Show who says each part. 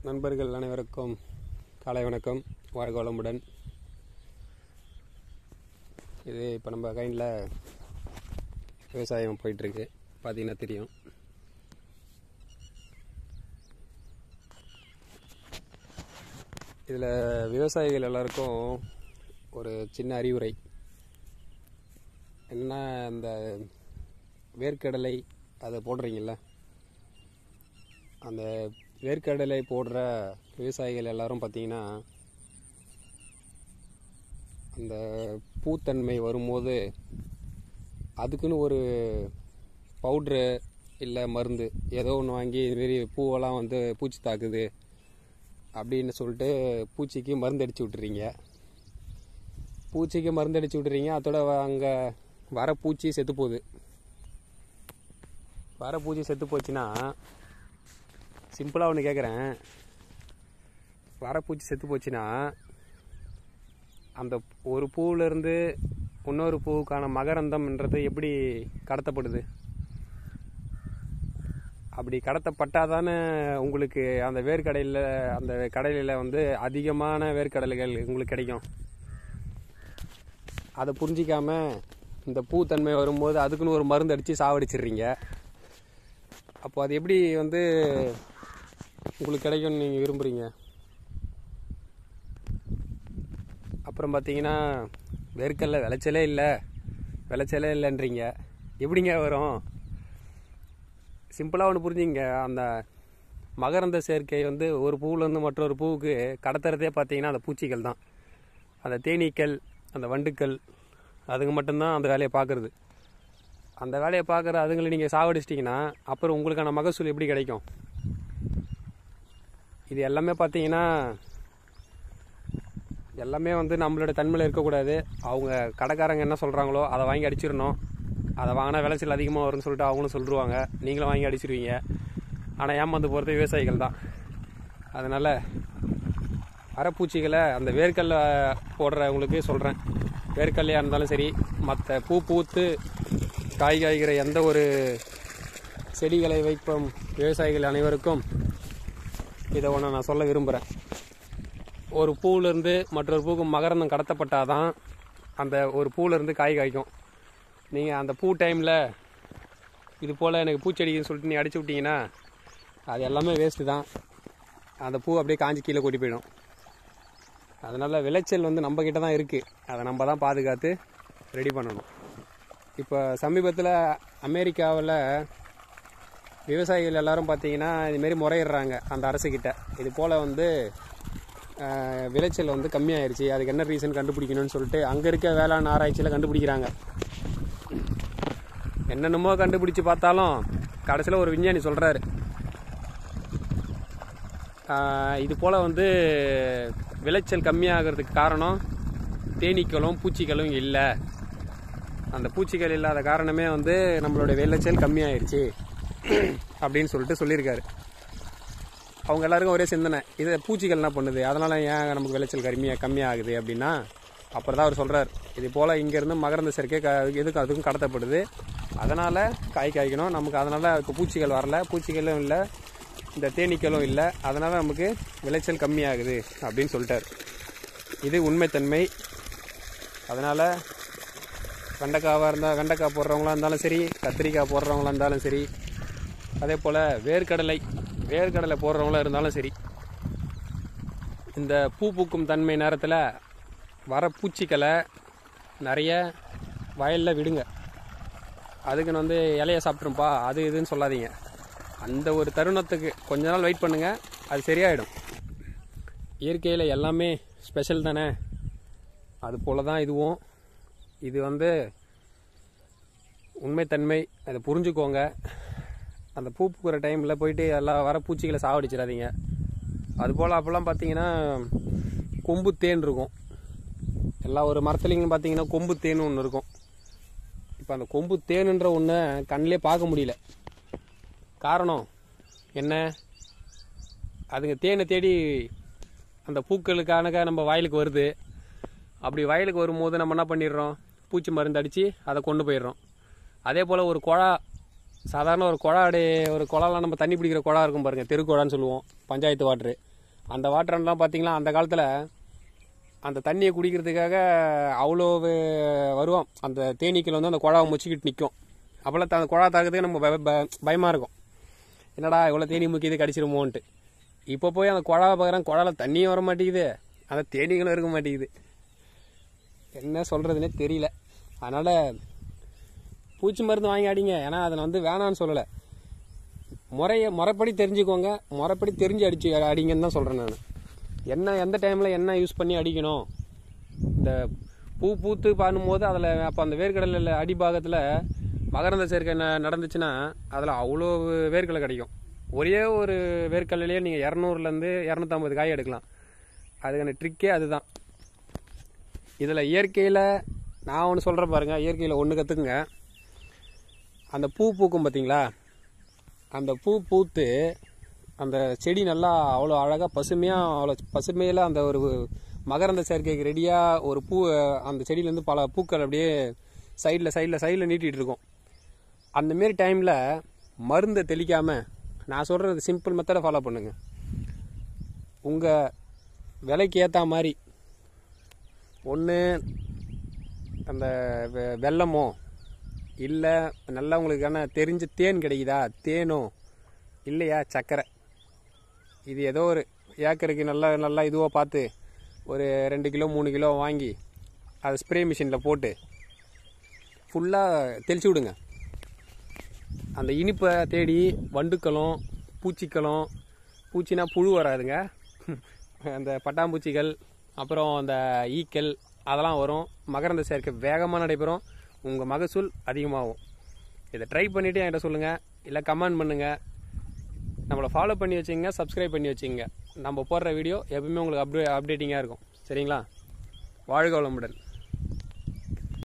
Speaker 1: நண்பர்கள் அனைவருக்கும் காலை வணக்கம் வாழ்க வளமுடன் இது இப்போ நம்ம கைண்டில் விவசாயம் போயிட்டுருக்கு பார்த்தீங்கன்னா தெரியும் இதில் விவசாயிகள் எல்லாருக்கும் ஒரு சின்ன அறிவுரை என்ன அந்த வேர்க்கடலை அதை போடுறீங்கள அந்த வேர்க்கடலை போடுற விவசாயிகள் எல்லாரும் பார்த்தீங்கன்னா அந்த பூத்தன்மை வரும்போது அதுக்குன்னு ஒரு பவுட்ரு இல்லை மருந்து ஏதோ ஒன்று வாங்கி இதுமாரி பூவெல்லாம் வந்து பூச்சி தாக்குது அப்படின்னு சொல்லிட்டு பூச்சிக்கு மருந்து அடிச்சு விட்டுறீங்க பூச்சிக்கு மருந்து அடிச்சு விட்டுறீங்க அதோட அங்கே வர பூச்சி செத்து போகுது வர பூச்சி செத்து போச்சுன்னா சிம்பிளாக ஒன்று கேட்குறேன் வர பூச்சி செத்து போச்சுன்னா அந்த ஒரு பூவிலேருந்து இன்னொரு பூவுக்கான மகரந்தம்ன்றது எப்படி கடத்தப்படுது அப்படி கடத்தப்பட்டால் தானே உங்களுக்கு அந்த வேர்க்கடையில் அந்த கடலையில் வந்து அதிகமான வேர்க்கடலைகள் உங்களுக்கு கிடைக்கும் அதை புரிஞ்சிக்காம இந்த பூத்தன்மை வரும்போது அதுக்குன்னு ஒரு மருந்து அடித்து சாவடிச்சிடுறீங்க அப்போ அது எப்படி வந்து உங்களுக்கு கிடைக்கும்னு நீங்கள் விரும்புகிறீங்க அப்புறம் பார்த்தீங்கன்னா வேர்க்கல்ல விளைச்சலே இல்லை விளைச்சலே இல்லைன்றீங்க எப்படிங்க வரும் சிம்பிளாக ஒன்று புரிஞ்சுங்க அந்த மகரந்த சேர்க்கை வந்து ஒரு பூவிலேருந்து மற்றொரு பூவுக்கு கடத்துறதே பார்த்தீங்கன்னா அந்த பூச்சிகள் தான் அந்த தேனீக்கள் அந்த வண்டுக்கள் அதுங்க மட்டும்தான் அந்த வேலையை பார்க்குறது அந்த வேலையை பார்க்குற அதுங்களை நீங்கள் சாவடிச்சிட்டிங்கன்னா அப்புறம் உங்களுக்கான மகசூல் எப்படி கிடைக்கும் இது எல்லாமே பார்த்தீங்கன்னா எல்லாமே வந்து நம்மளோட தன்மையில் இருக்கக்கூடாது அவங்க கடைக்காரங்க என்ன சொல்கிறாங்களோ அதை வாங்கி அடிச்சிடணும் அதை வாங்கினா விளைச்சல் அதிகமாக வரும்னு சொல்லிட்டு அவங்களும் சொல்லிடுவாங்க நீங்களும் வாங்கி அடிச்சிருவீங்க ஆனால் ஏமாந்து போகிறது விவசாயிகள் தான் அதனால் அரைப்பூச்சிகளை அந்த வேர்க்கல்ல போடுறவங்களுக்கு சொல்கிறேன் வேர்க்கல்லையாக இருந்தாலும் சரி மற்ற பூ பூத்து காய் காய்கிற எந்த ஒரு செடிகளை வைக்கும் விவசாயிகள் அனைவருக்கும் இதை ஒன்று நான் சொல்ல விரும்புகிறேன் ஒரு பூவிலேருந்து மற்றொரு பூவுக்கு மகரந்தம் கடத்தப்பட்டாதான் அந்த ஒரு பூவிலேருந்து காய் காய்க்கும் நீங்கள் அந்த பூ டைமில் இது போல் எனக்கு பூச்செடின்னு சொல்லிட்டு நீ அடிச்சு விட்டீங்கன்னா அது எல்லாமே வேஸ்ட்டு தான் அந்த பூ அப்படியே காஞ்சி கீழே கொட்டி போயிடும் அதனால் விளைச்சல் வந்து நம்ம கிட்ட தான் இருக்குது அதை நம்ம தான் பாதுகாத்து ரெடி பண்ணணும் இப்போ சமீபத்தில் அமெரிக்காவில் விவசாயிகள் எல்லாரும் பார்த்தீங்கன்னா இதுமாரி முறையிடுறாங்க அந்த அரசுக்கிட்ட இது போல் வந்து ஆஹ், விளைச்சல் வந்து கம்மியாயிருச்சு அதுக்கு என்ன ரீசன் கண்டுபிடிக்கணும்னு சொல்லிட்டு அங்கே இருக்க வேளாண் ஆராய்ச்சியில் கண்டுபிடிக்கிறாங்க என்னென்னமோ கண்டுபிடிச்சு பார்த்தாலும் கடைசியில் ஒரு விஞ்ஞானி சொல்கிறாரு இது போல் வந்து விளைச்சல் கம்மியாகிறதுக்கு காரணம் தேனீக்களும் பூச்சிகளும் இல்லை அந்த பூச்சிகள் இல்லாத காரணமே வந்து நம்மளுடைய விளைச்சல் கம்மியாயிருச்சு அப்படின்னு சொல்லிட்டு சொல்லியிருக்காரு அவங்க எல்லாருக்கும் ஒரே சிந்தனை இது பூச்சிகள் என்ன பண்ணுது அதனால ஏன் நமக்கு விளைச்சல் கம்மியாக கம்மியாகுது அப்படின்னா அப்புறம் தான் அவர் சொல்கிறார் இது போல் இங்கேருந்து மகரந்த சேர்க்கை க எதுக்கு அதுக்கும் கடத்தப்படுது அதனால் காய் காய்க்கணும் நமக்கு அதனால் இப்போ பூச்சிகள் வரல பூச்சிகளும் இல்லை இந்த தேனீக்களும் இல்லை அதனால் நமக்கு விளைச்சல் கம்மியாகுது அப்படின்னு சொல்லிட்டார் இது உண்மைத்தன்மை அதனால் வெண்டைக்காவாக இருந்தால் வெண்டைக்காய் போடுறவங்களா இருந்தாலும் சரி கத்திரிக்காய் போடுறவங்களா இருந்தாலும் சரி அதே போல் வேர்க்கடலை வேர்க்கடலை போடுறவங்களா இருந்தாலும் சரி இந்த பூ பூக்கும் தன்மை நேரத்தில் வர பூச்சிகளை நிறைய வயலில் விடுங்க அதுக்குன்னு வந்து இலைய சாப்பிட்ருப்பா அது இதுன்னு சொல்லாதீங்க அந்த ஒரு தருணத்துக்கு கொஞ்ச நாள் வெயிட் பண்ணுங்கள் அது சரியாயிடும் இயற்கையில் எல்லாமே ஸ்பெஷல் தானே அது போல தான் இதுவும் இது வந்து உண்மைத்தன்மை அதை புரிஞ்சுக்கோங்க அந்த பூ பூக்கிற டைமில் போயிட்டு எல்லா வர பூச்சிகளை சாவடிச்சிடாதீங்க அதுபோல் அப்போல்லாம் பார்த்தீங்கன்னா கொம்பு தேன் இருக்கும் எல்லா ஒரு மரத்துலையும் பார்த்தீங்கன்னா கொம்பு தேன் ஒன்று இருக்கும் இப்போ அந்த கொம்பு தேனுன்ற ஒன்று கண்ணிலே பார்க்க முடியல காரணம் என்ன அதுங்க தேனை தேடி அந்த பூக்களுக்கான நம்ம வயலுக்கு வருது அப்படி வயலுக்கு வரும்போது நம்ம என்ன பண்ணிடுறோம் பூச்சி மருந்து அடித்து அதை கொண்டு போயிடுறோம் அதே போல் ஒரு குழா சாதாரண ஒரு குழாடி ஒரு குழாலாம் நம்ம தண்ணி பிடிக்கிற குழா இருக்கும் பாருங்கள் தெருக்குழான்னு சொல்லுவோம் பஞ்சாயத்து வாட்ரு அந்த வாட்டர்லாம் பார்த்தீங்களா அந்த காலத்தில் அந்த தண்ணியை குடிக்கிறதுக்காக அவ்வளோ வே- வருவோம் அந்த தேனீக்கள் வந்து அந்த குழாவை முச்சிக்கிட்டு நிற்கும் அப்போல்லாம் த- அந்த குழா தாக்கிறதுக்கு நம்ம பய- பய- பயமா இருக்கும் என்னடா இவ்வளோ தேனி முக்கியது கடிச்சிருமோன்ட்டு இப்போ போய் அந்த குழாவை பார்க்குறேன் குழாவில் தண்ணியும் வர மாட்டேங்குது அந்த தேனீகளும் இருக்க மாட்டேங்குது என்ன சொல்கிறதுனே தெரியல அதனால் பூச்சி மருந்து வாங்கி அடிங்க ஏன்னா அதை நான் வந்து வேணான்னு சொல்லலை முறைய முறைப்படி தெரிஞ்சுக்கோங்க முறைப்படி தெரிஞ்சு அடிச்சு அடிங்கன்னு தான் சொல்கிறேன் நான் என்ன எந்த டைமில் என்ன யூஸ் பண்ணி அடிக்கணும் இந்த பூ பூத்து பண்ணும்போது அதில் அப்போ அந்த வேர்க்கடலில் அடிபாகத்தில் மகரந்த சேர்க்கை ந- நடந்துச்சுன்னா அதில் அவ்வளோ வேர்க்கடலை கிடைக்கும் ஒரே ஒரு வேர்க்கடலையே நீங்கள் இரநூறுலேருந்து இரநூத்தம்பது காய் எடுக்கலாம் அதுக்கான ட்ரிக்கே அதுதான் இதில் இயற்கையில் நான் ஒன்று சொல்கிறேன் பாருங்கள் இயற்கையில் ஒன்று கற்றுக்குங்க அந்த பூ பூக்கும் பார்த்தீங்களா அந்த பூ பூத்து அந்த செடி நல்லா அவ்வளோ அழகாக பசுமையாக அவ்வளோ பசுமையில் அந்த ஒரு மகரந்த சேர்க்கைக்கு ரெடியாக ஒரு பூ அந்த செடியிலேருந்து பல பூக்கள் அப்படியே சைடில் சைடில் சைடில் நீட்டிகிட்டு இருக்கும் அந்த மாரி டைமில் மருந்தை தெளிக்காமல் நான் சொல்கிறது சிம்பிள் மெத்தடை ஃபாலோ பண்ணுங்க உங்கள் விலைக்கு ஏற்ற மாதிரி ஒன்று அந்த வெ- வெல்லமோ இல்லை நல்லா உங்களுக்கான தெரிஞ்ச தேன் கிடைக்குதா தேனோ இல்லையா சர்க்கரை இது ஏதோ ஒரு ஏக்கருக்கு நல்லா நல்லா இதுவாக பார்த்து ஒரு ரெண்டு கிலோ மூணு கிலோ வாங்கி அதை ஸ்ப்ரே மிஷினில் போட்டு ஃபுல்லாக தெளிச்சு விடுங்க அந்த இனிப்பை தேடி வண்டுக்களும் பூச்சிக்களும் பூச்சினா புழு வராதுங்க அந்த பட்டாம்பூச்சிகள் அப்புறம் அந்த ஈக்கள் அதெல்லாம் வரும் மகரந்த சேர்க்கை வேகமாக நடைபெறும் உங்கள் மகசூல் அதிகமாகும் இதை ட்ரை பண்ணிவிட்டு என்கிட்ட சொல்லுங்கள் இல்லை கமெண்ட் பண்ணுங்கள் நம்மளை ஃபாலோ பண்ணி வச்சுங்க சப்ஸ்கிரைப் பண்ணி வச்சுங்க நம்ம போடுற வீடியோ எப்பவுமே உங்களுக்கு அப்டே அப்டேட்டிங்காக இருக்கும் சரிங்களா வாழ்க வளமுடன்